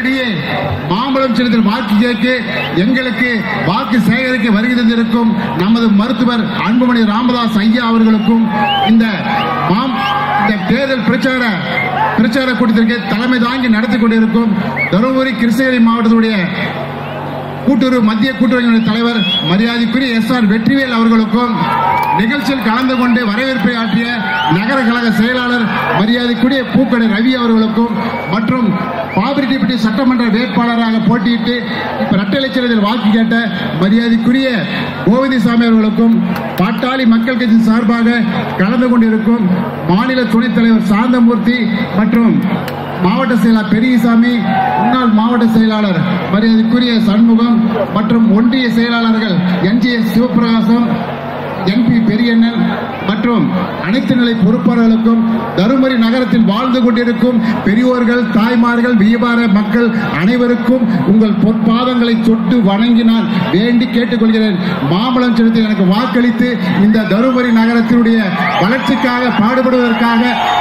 இடையே மாம்பழம் சின்னத்தில் வாக்கு கேட்க எங்களுக்கு வாக்கு சேகரிக்க வருகை தந்திருக்கும் நமது மருத்துவர் அன்புமணி ராமதாஸ் ஐயா அவர்களுக்கும் இந்த மாம் இந்த தேர்தல் பிரச்சார பிரச்சார கூட்டத்திற்கு தலைமை தாங்கி நடத்தி கொண்டிருக்கும் தருமபுரி கிருஷ்ணகிரி மாவட்டத்துடைய கூட்டுறவு மத்திய கூட்டுறவு தலைவர் மரியாதைக்குரிய எஸ் ஆர் வெற்றிவேல் அவர்களுக்கும் நிகழ்ச்சியில் கலந்து கொண்டு வரவேற்பை ஆற்றிய நகர கழக செயலாளர் மரியாதைக்குரிய பூக்கடை ரவி அவர்களுக்கும் மற்றும் பாபிரெட்டிப்பட்டி சட்டமன்ற வேட்பாளராக போட்டியிட்டு இப்ப இரட்டை இலட்சத்தில் வாக்கு கேட்ட மரியாதைக்குரிய கோவிந்தசாமி அவர்களுக்கும் பாட்டாளி மக்கள் கட்சி சார்பாக கலந்து கொண்டிருக்கும் மாநில துணைத் தலைவர் சாந்தமூர்த்தி மற்றும் மாவட்ட செயலாளர் பெரியசாமி முன்னாள் மாவட்ட செயலாளர் மரியாதைக்குரிய சண்முகம் மற்றும் ஒன்றிய செயலாளர்கள் என்ஜிஎஸ் சிவபிரகாசம் என்பி பெரியண்ணன் மற்றும் அனைத்து நிலை பொறுப்பாளர்களுக்கும் தருமபுரி நகரத்தில் வாழ்ந்து கொண்டிருக்கும் பெரியோர்கள் தாய்மார்கள் வியாபார மக்கள் அனைவருக்கும் உங்கள் பொற்பாதங்களை தொட்டு வணங்கி நான் வேண்டி கேட்டுக்கொள்கிறேன் மாம்பழம் செலுத்தி எனக்கு வாக்களித்து இந்த தருமபுரி நகரத்தினுடைய வளர்ச்சிக்காக பாடுபடுவதற்காக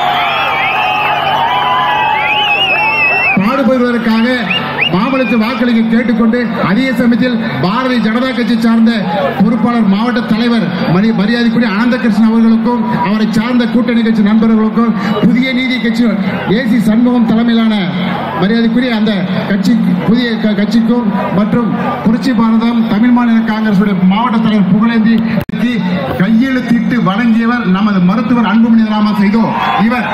பாடுபடுவதற்காக மாம்பழத்தை வாக்களிக்க கேட்டுக்கொண்டு அதே சமயத்தில் பாரதிய ஜனதா கட்சி சார்ந்த பொறுப்பாளர் மாவட்ட தலைவர் மரி மரியாதைக்குரிய அனந்தகிருஷ்ணன் அவர்களுக்கும் அவரை சார்ந்த கூட்டணி கட்சி நண்பர்களுக்கும் புதிய நீதி கட்சி ஏசி சண்முகம் தலைமையிலான மரியாதைக்குரிய அந்த கட்சி புதிய க- கட்சிக்கும் மற்றும் புரட்சி பாரதம் தமிழ் மாநில காங்கிரஸ் மாவட்ட தலைவர் புகழேந்தி கையெழுத்திட்டு வழங்கியவர் நமது மருத்துவர் அன்புமணி ராமா செய்தோ இவர்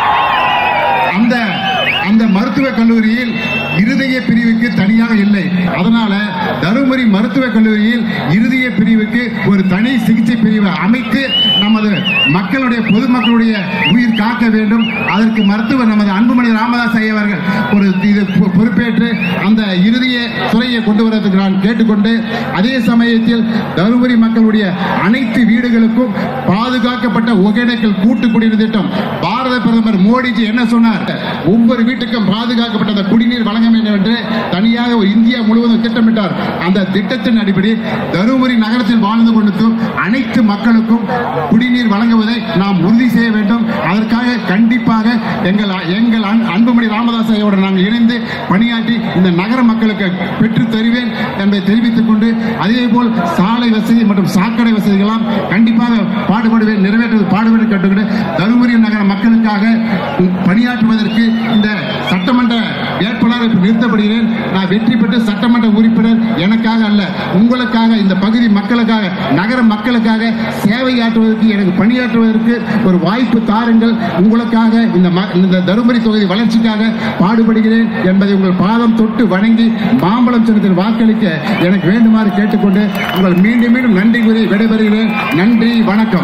அந்த அந்த மருத்துவக் கல்லூரியில் இருதய பிரிவுக்கு தனியாக இல்லை அதனால தருமபுரி மருத்துவக் கல்லூரியில் இருதய பிரிவுக்கு ஒரு தனி சிகிச்சை பிரிவை அமைத்து நமது மக்களுடைய பொதுமக்களுடைய உயிர் காக்க வேண்டும் அதற்கு மருத்துவர் நமது அன்புமணி ராமதாஸ் ஐயா அவர்கள் ஒரு இது பொ- பொறுப்பேற்று அந்த இருதய துறையை கொண்டு வரதுக்கு நான் கேட்டுக்கொண்டு அதே சமயத்தில் தருமபுரி மக்களுடைய அனைத்து வீடுகளுக்கும் பாதுகாக்கப்பட்ட ஒகேனக்கல் கூட்டு குடிநீர் திட்டம் பாரத பிரதமர் மோடிஜி என்ன சொன்னார் ஒவ்வொரு வீட்டுக்கும் பாதுகாக்கப்பட்ட அந்த குடிநீர் வழங்க வேண்டும் என்று தனியாக ஒரு இந்தியா முழுவதும் திட்டமிட்டார் அந்த திட்டத்தின் அடிப்படை தருமபுரி நகரத்தில் வாழ்ந்து கொண்டிருக்கும் அனைத்து மக்களுக்கும் குடிநீர் வழங்குவதை நாம் உறுதி செய்ய வேண்டும் அதற்காக கண்டிப்பாக எங்கள் எங்கள் அன்- அன்புமணி ராமதாஸ் ஐயாவோடு நாங்கள் இணைந்து பணியாற்றி இந்த நகர மக்களுக்கு பெற்றுத் தருவேன் என்பதை தெரிவித்துக் கொண்டு அதே போல் சாலை வசதி மற்றும் சாக்கடை வசதிகளாம் கண்டிப்பாக பாடுபடுவேன் நிறைவேற்றுவது பாடுபட கேட்டுக்கிட்டு தருமபுரி நகர மக்களுக்காக பணியாற்றுவதற்கு இந்த சட்டமன்ற வேட்பாளர் இப்ப நிறுத்தப்படுகிறேன் நான் வெற்றி பெற்று சட்டமன்ற உறுப்பினர் எனக்காக அல்ல உங்களுக்காக இந்த பகுதி மக்களுக்காக நகர மக்களுக்காக சேவை ஆற்றுவதற்கு எனக்கு பணியாற்றுவதற்கு ஒரு வாய்ப்பு தாருங்கள் உங்களுக்காக இந்த ம- இந்த தருமபுரி தொகுதி வளர்ச்சிக்காக பாடுபடுகிறேன் என்பதை உங்கள் பாதம் தொட்டு வணங்கி மாம்பழம் சின்னத்தில் வாக்களிக்க எனக்கு வேண்டுமாறு கேட்டுக்கொண்டு உங்கள் மீண்டும் மீண்டும் நன்றி கூறி விடைபெறுகிறேன் நன்றி வணக்கம்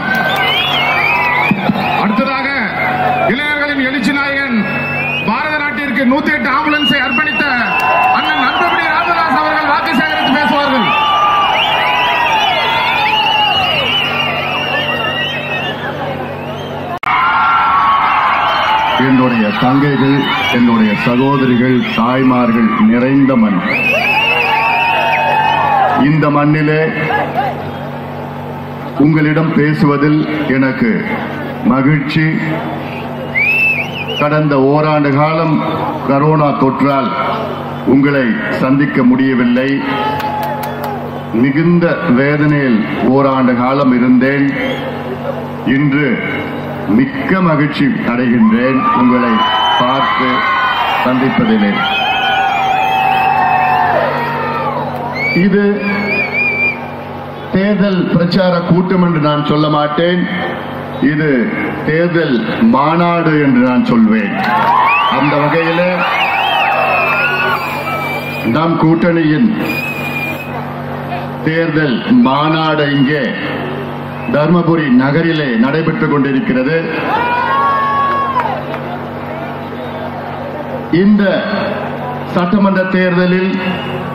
அடுத்ததாக இளைஞர்களின் எழுச்சி நாயகன் பாரத நாட்டிற்கு நூத்தி எட்டு ஆம்புலன்ஸை அர்ப்பணித்த அண்ணன் அன்புமணி ராமதாஸ் அவர்கள் வாக்கு சேகரித்து பேசுவார்கள் என்னுடைய தங்கைகள் என்னுடைய சகோதரிகள் தாய்மார்கள் நிறைந்த மண் இந்த மண்ணிலே உங்களிடம் பேசுவதில் எனக்கு மகிழ்ச்சி கடந்த ஓராண்டு காலம் கரோனா தொற்றால் உங்களை சந்திக்க முடியவில்லை மிகுந்த வேதனையில் ஓராண்டு காலம் இருந்தேன் இன்று மிக்க மகிழ்ச்சி அடைகின்றேன் உங்களை பார்த்து சந்திப்பதிலே இது தேர்தல் பிரச்சார கூட்டம் என்று நான் சொல்ல மாட்டேன் இது தேர்தல் மாநாடு என்று நான் சொல்வேன் அந்த வகையில் நம் கூட்டணியின் தேர்தல் மாநாடு இங்கே தர்மபுரி நகரிலே நடைபெற்றுக் கொண்டிருக்கிறது இந்த சட்டமன்ற தேர்தலில்